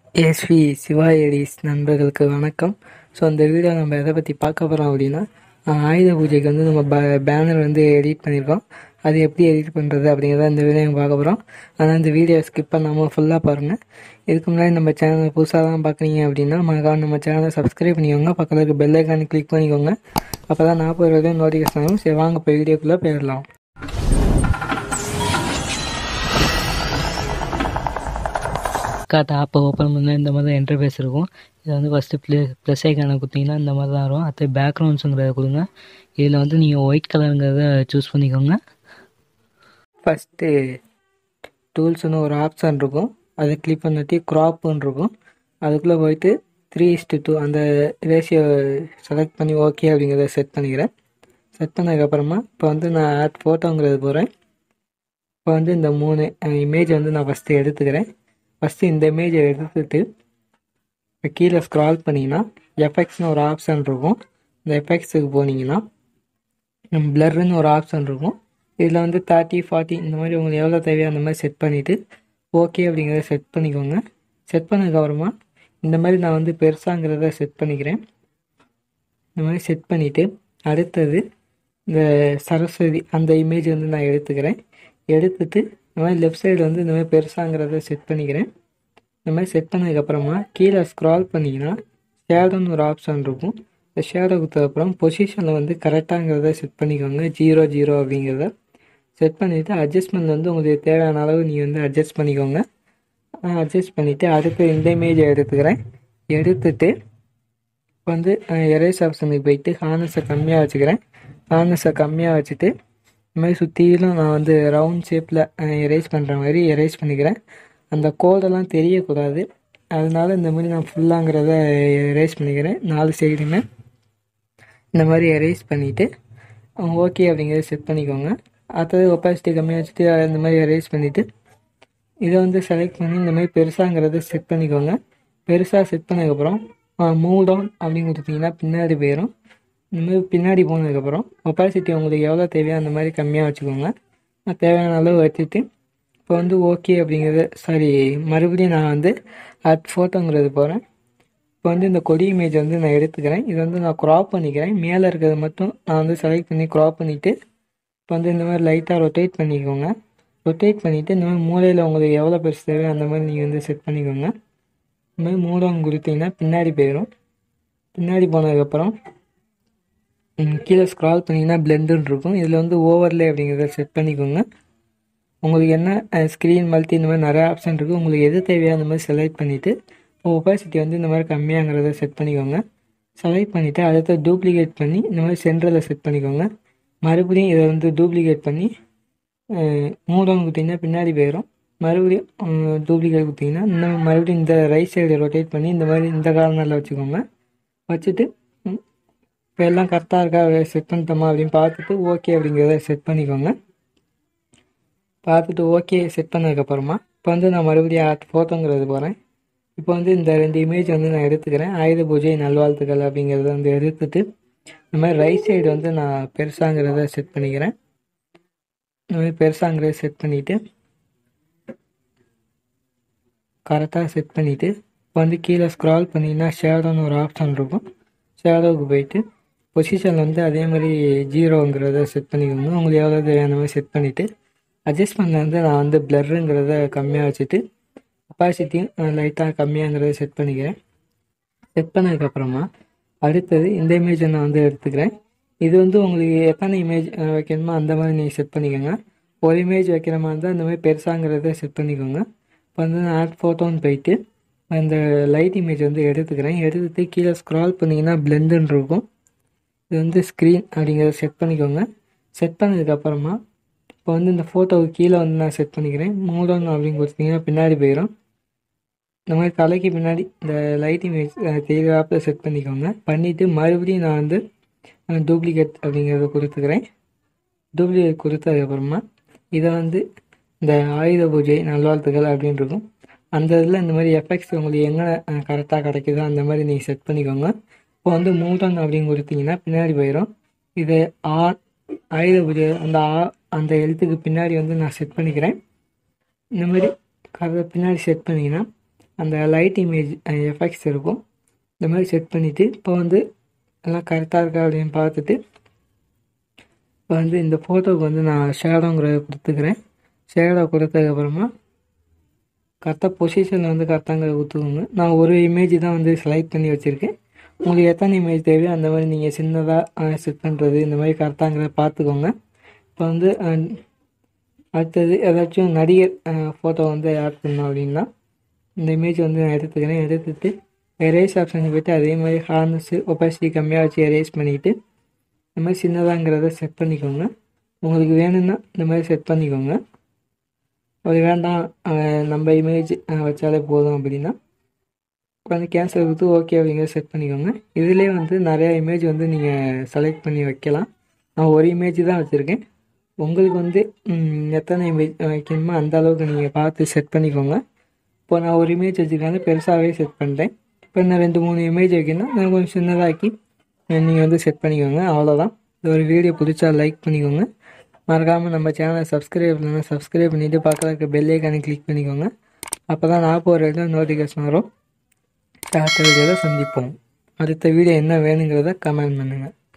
SV Siva எடிஸ் நண்பர்களுக்கு வணக்கம் so அந்த வீடியோ நம்ம எதை பற்றி பார்க்க போகிறோம் அப்படின்னா அஹ், ஆயுத பூஜைக்கு வந்து நம்ம ப பேனர் வந்து எடிட் பண்ணியிருக்கோம் அது எப்படி எடிட் பண்ணுறது அப்படிங்கிறத இந்த வீடியோ பார்க்க போகிறோம் ஆனால் இந்த வீடியோ ஸ்கிப் பண்ணாமல் ஃபுல்லாக பாருங்கள் இதுக்கு முன்னாடி நம்ம சேனல் புதுசாக தான் பார்க்குறீங்க அப்படின்னா மறக்காம நம்ம சேனலை சப்ஸ்கிரைப் பண்ணிக்கோங்க பக்கத்தில் இருக்க பெல் ஐக்கான் கிளிக் பண்ணிக்கோங்க அப்போ தான் நான் போகிறது நோட்டிஃபிகேஷன் ஆகும் சரி வாங்க இப்போ வீடியோக்குள்ளே போயிடலாம் கார்ட் ஆப்பை ஓப்பன் பண்ணால் இந்த மாதிரி தான் இன்டர்ஃபேஸ் இருக்கும் இதில் வந்து ஃபஸ்ட்டு ப்ளே ப்ளஸ் ஐக்கானை கொடுத்தீங்கன்னா இந்த மாதிரி தான் வரும் அடுத்து பேக்ரவுண்ட்ஸுங்கிறத கொடுங்க இதில் வந்து நீங்கள் ஒயிட் கலருங்கிறத சூஸ் பண்ணிக்கோங்க ஃபஸ்ட்டு டூல்ஸ்னு ஒரு ஆப்ஷன் இருக்கும் அதை கிளிக் பண்ணிட்டு க்ராப்புன்னு இருக்கும் அதுக்குள்ளே போயிட்டு த்ரீ இஸ்ட்டு டூ அந்த ரேஷியோ செலக்ட் பண்ணி ஓகே அப்படிங்கிறத செட் பண்ணிக்கிறேன் செட் பண்ணதுக்கப்புறமா இப்போ வந்து நான் ஆட் ஃபோட்டோங்கிறது போகிறேன் இப்போ வந்து இந்த மூணு இமேஜ் வந்து நான் ஃபஸ்ட்டு எடுத்துக்கிறேன் ஃபஸ்ட்டு இந்த இமேஜை எடுத்துட்டு இப்போ கீழே ஸ்க்ரால் பண்ணிங்கன்னா எஃபெக்ட்ஸ்னு ஒரு ஆப்ஷன் இருக்கும் இந்த எஃபெக்ட்ஸுக்கு போனீங்கன்னா பிளர்னு ஒரு ஆப்ஷன் இருக்கும் இதில் வந்து தேர்ட்டி ஃபார்ட்டி இந்த மாதிரி உங்களுக்கு எவ்வளோ தேவையோ அந்த மாதிரி செட் பண்ணிவிட்டு ஓகே அப்படிங்கிறத செட் பண்ணிக்கோங்க செட் பண்ணதுக்கப்புறமா இந்த மாதிரி நான் வந்து பெருசாங்கிறத செட் பண்ணிக்கிறேன் இந்த மாதிரி செட் பண்ணிவிட்டு அடுத்தது இந்த சரஸ்வதி அந்த இமேஜ் வந்து நான் எடுத்துக்கிறேன் எடுத்துட்டு இந்த மாதிரி லெஃப்ட் சைடு வந்து இந்த மாதிரி பெருசாங்கிறத செட் பண்ணிக்கிறேன் இந்த மாதிரி செட் பண்ணதுக்கப்புறமா கீழே ஸ்க்ரால் பண்ணிங்கன்னா ஷேடோன்னு ஒரு ஆப்ஷன் இருக்கும் இந்த ஷேடோ கொடுத்ததுக்கப்புறம் பொசிஷனில் வந்து கரெக்டாங்கிறத செட் பண்ணிக்கோங்க ஜீரோ ஜீரோ அப்படிங்கிறத செட் பண்ணிவிட்டு அட்ஜஸ்ட்மெண்ட் வந்து உங்களுக்கு தேவையான அளவு நீங்கள் வந்து அட்ஜஸ்ட் பண்ணிக்கோங்க அட்ஜஸ்ட் பண்ணிவிட்டு அடுத்து இந்த இமேஜை எடுத்துக்கிறேன் எடுத்துட்டு இப்போ வந்து எரேஸ் ஆப்ஷனுக்கு போயிட்டு ஹார்னஸை கம்மியாக வச்சுக்கிறேன் ஹார்னஸை கம்மியாக வச்சுட்டு இந்த மாதிரி சுற்றிலும் நான் வந்து ரவுண்ட் ஷேப்பில் எரேஸ் பண்ணுற மாதிரி எரேஸ் பண்ணிக்கிறேன் அந்த கோடெல்லாம் தெரியக்கூடாது அதனால இந்த மாதிரி நான் ஃபுல்லாங்கிறத எரேஸ் பண்ணிக்கிறேன் நாலு சைடுமே இந்த மாதிரி எரேஸ் பண்ணிவிட்டு ஓகே அப்படிங்கிறத செட் பண்ணிக்கோங்க அடுத்தது ஒப்பாசிட்டி கம்மியாக வச்சுட்டு இந்த மாதிரி எரேஸ் பண்ணிவிட்டு இதை வந்து செலக்ட் பண்ணி இந்த மாதிரி பெருசாங்கிறத செட் பண்ணிக்கோங்க பெருசாக செட் பண்ணதுக்கப்புறம் மூவ் டவுன் அப்படின்னு கொடுத்தீங்கன்னா பின்னாடி போயிடும் இந்த மாதிரி பின்னாடி போனதுக்கப்புறம் ஒப்பாசிட்டி உங்களுக்கு எவ்வளோ தேவையோ அந்த மாதிரி கம்மியாக வச்சுக்கோங்க நான் தேவையான அளவு வச்சுட்டு இப்போ வந்து ஓகே அப்படிங்கிறது சாரி மறுபடியும் நான் வந்து அட் ஃபோட்டோங்கிறது போகிறேன் இப்போ வந்து இந்த கொடி இமேஜ் வந்து நான் எடுத்துக்கிறேன் இது வந்து நான் க்ராப் பண்ணிக்கிறேன் மேலே இருக்கிறது மட்டும் நான் வந்து செலக்ட் பண்ணி க்ராப் பண்ணிவிட்டு இப்போ வந்து இந்த மாதிரி லைட்டாக ரொட்டேட் பண்ணிக்கோங்க ரொட்டேட் பண்ணிவிட்டு இந்த மாதிரி மூலையில் உங்களுக்கு எவ்வளோ பெருசு தேவையோ அந்த மாதிரி நீங்கள் வந்து செட் பண்ணிக்கோங்க இந்த மாதிரி மூலம் கொடுத்தீங்கன்னா பின்னாடி போயிடும் பின்னாடி போனதுக்கப்புறம் ம், கீழே ஸ்க்ரால் பண்ணிங்கன்னா பிளெண்டுன்னு இருக்கும் இதில் வந்து ஓவர்லே அப்படிங்கிறத செட் பண்ணிக்கோங்க உங்களுக்கு என்ன ஸ்க்ரீன் மல்டி இந்த மாதிரி நிறைய ஆப்ஷன் இருக்குது உங்களுக்கு எது தேவையோ அந்த மாதிரி செலக்ட் பண்ணிவிட்டு இப்போ ஒப்பாசிட்டி வந்து இந்த மாதிரி கம்மியாங்கிறத செட் பண்ணிக்கோங்க செலக்ட் பண்ணிவிட்டு அடுத்து டூப்ளிகேட் பண்ணி இந்த மாதிரி சென்டரில் செட் பண்ணிக்கோங்க மறுபடியும் இதை வந்து டூப்ளிகேட் பண்ணி மூடம் கொடுத்தீங்கன்னா பின்னாடி போயிடும் மறுபடியும் டூப்ளிகேட் கொடுத்தீங்கன்னா இந்த மறுபடியும் இந்த ரைட் சைடு ரொட்டேட் பண்ணி இந்த மாதிரி இந்த கார்னரில் வச்சுக்கோங்க வச்சுட்டு ம், இப்போ எல்லாம் கரெக்டாக இருக்கா செட் பண்ணிட்டோமா அப்படின்னு பார்த்துட்டு ஓகே அப்படிங்கிறத செட் பண்ணிக்கோங்க பார்த்துட்டு ஓகே செட் பண்ணதுக்கப்புறமா இப்போ வந்து நான் மறுபடியும் ஆட் ஃபோட்டோங்கிறது போகிறேன் இப்போ வந்து இந்த ரெண்டு இமேஜ் வந்து நான் எடுத்துக்கிறேன் ஆயுத பூஜை நல்வாழ்த்துக்கள் அப்படிங்கிறத வந்து எடுத்துட்டு இந்த மாதிரி ரைட் சைடு வந்து நான் பெருசாங்கிறத செட் பண்ணிக்கிறேன் இந்த மாதிரி பெருசாங்கிறத செட் பண்ணிவிட்டு கரெக்டாக செட் பண்ணிவிட்டு இப்போ வந்து கீழே ஸ்க்ரால் பண்ணிங்கன்னா ஷேடோன்னு ஒரு ஆப்ஷன் இருக்கும் ஷேடோவுக்கு போயிட்டு பொசிஷன் வந்து அதே மாதிரி ஜீரோங்கிறத செட் பண்ணிக்கோங்க உங்களுக்கு எவ்வளோ தேவையான மாதிரி செட் பண்ணிவிட்டு அட்ஜஸ்ட்மெண்ட்டில் வந்து நான் வந்து பிளருங்கிறத கம்மியாக வச்சுட்டு கெப்பாசிட்டியும் லைட்டாக கம்மியாங்கிறத செட் பண்ணிக்கிறேன் செட் பண்ணதுக்கப்புறமா அடுத்தது இந்த இமேஜை நான் வந்து எடுத்துக்கிறேன் இது வந்து உங்களுக்கு எத்தனை இமேஜ் வைக்கணுமோ அந்த மாதிரி நீங்கள் செட் பண்ணிக்கோங்க ஒரு இமேஜ் வைக்கிற மாதிரி இருந்தால் இந்த மாதிரி பெருசாங்கிறத செட் பண்ணிக்கோங்க இப்போ வந்து நான் ஆட் ஃபோட்டோன்னு போயிட்டு அந்த லைட் இமேஜ் வந்து எடுத்துக்கிறேன் எடுத்துட்டு கீழே ஸ்க்ரால் பண்ணிங்கன்னா பிளெண்டுன்னு இருக்கும் இது வந்து ஸ்க்ரீன் அப்படிங்கிறத செட் பண்ணிக்கோங்க செட் பண்ணதுக்கப்புறமா இப்போ வந்து இந்த ஃபோட்டோவுக்கு கீழே வந்து நான் செட் பண்ணிக்கிறேன் மூடணும் அப்படின்னு கொடுத்தீங்கன்னா பின்னாடி போயிடும் இந்த மாதிரி தலைக்கு பின்னாடி இந்த லைட் இமேஜ் தெரியாப்பில் செட் பண்ணிக்கோங்க பண்ணிவிட்டு மறுபடியும் நான் வந்து டூப்ளிகேட் அப்படிங்கிறத கொடுத்துக்கிறேன் டூப்ளிகேட் கொடுத்ததுக்கப்புறமா இதை வந்து இந்த ஆயுத பூஜை நல்வாழ்த்துக்கள் அப்படின்னு இருக்கும் அந்த இதில் இந்த மாதிரி எஃபெக்ட்ஸ் உங்களுக்கு எங்கே கரெக்டாக கிடைக்குதோ அந்த மாதிரி நீங்கள் செட் பண்ணிக்கோங்க இப்போ வந்து மூடன் அப்படின்னு கொடுத்தீங்கன்னா பின்னாடி போயிடும் இது ஆன் ஆயுத பூஜை அந்த ஆ அந்த எழுத்துக்கு பின்னாடி வந்து நான் செட் பண்ணிக்கிறேன் இந்த மாதிரி அதை பின்னாடி செட் பண்ணிங்கன்னா அந்த லைட் இமேஜ் எஃபெக்ட்ஸ் இருக்கும் இந்த மாதிரி செட் பண்ணிவிட்டு இப்போ வந்து எல்லாம் கரெக்டாக இருக்கா அப்படின்னு பார்த்துட்டு இப்போ வந்து இந்த ஃபோட்டோவுக்கு வந்து நான் ஷேடோங்கிறத கொடுத்துக்கிறேன் ஷேடோ கொடுத்ததுக்கப்புறமா கரெக்டாக பொசிஷனில் வந்து கரெக்டாங்கிறத கொடுத்துக்கோங்க நான் ஒரு இமேஜ் தான் வந்து செலக்ட் பண்ணி வச்சுருக்கேன் உங்களுக்கு எத்தனை இமேஜ் தேவையோ அந்த மாதிரி நீங்கள் சின்னதாக செட் பண்ணுறது இந்த மாதிரி கரெக்டாங்கிறத பார்த்துக்கோங்க இப்போ வந்து அஹ், அடுத்தது ஏதாச்சும் நடிகர் ஃபோட்டோ வந்து ஆட் பண்ணோம் அப்படின்னா இந்த இமேஜ் வந்து நான் எடுத்துக்கிறேன் எடுத்துட்டு எரேஸ் ஆப்ஷனுக்கு போய்ட்டு அதே மாதிரி ஹார்னஸ்ஸு ஒப்பாசிட்டி கம்மியாக வச்சு எரேஸ் பண்ணிக்கிட்டு இந்த மாதிரி சின்னதாங்கிறத செட் பண்ணிக்கோங்க உங்களுக்கு வேணும்னா இந்த மாதிரி செட் பண்ணிக்கோங்க அது வேண்டாம் அஹ், நம்ம இமேஜ் வச்சாலே போதும் அப்படின்னா வந்து கேன்சல் கொடுத்து ஓகே அப்படிங்கிறத செட் பண்ணிக்கோங்க இதுலேயே வந்து நிறையா இமேஜ் வந்து நீங்கள் செலக்ட் பண்ணி வைக்கலாம் நான் ஒரு இமேஜ் தான் வச்சுருக்கேன் உங்களுக்கு வந்து ம், எத்தனை இமேஜ் வைக்கணுமோ அந்த அளவுக்கு நீங்கள் பார்த்து செட் பண்ணிக்கோங்க இப்போ நான் ஒரு இமேஜ் வச்சுருக்கேன் பெருசாகவே செட் பண்ணிட்டேன் இப்போ நான் ரெண்டு மூணு இமேஜ் வைக்கணும்னா நான் கொஞ்சம் சின்னதாக்கி நீங்கள் வந்து செட் பண்ணிக்கோங்க அவ்வளோதான் இந்த ஒரு வீடியோ பிடிச்சா லைக் பண்ணிக்கோங்க மறக்காமல் நம்ம சேனலை சப்ஸ்கிரைப் பண்ணலாம் சப்ஸ்கிரைப் பண்ணிவிட்டு பக்கத்தில் இருக்க பெல் ஐக்கானை கிளிக் பண்ணிக்கோங்க அப்போ தான் நான் போகிற நோட்டிஃபிகேஷன் வரும் அடுத்த வீடியோவில் சந்திப்போம் அடுத்த வீடியோ என்ன வேணுங்கிறத கமெண்ட் பண்ணுங்கள்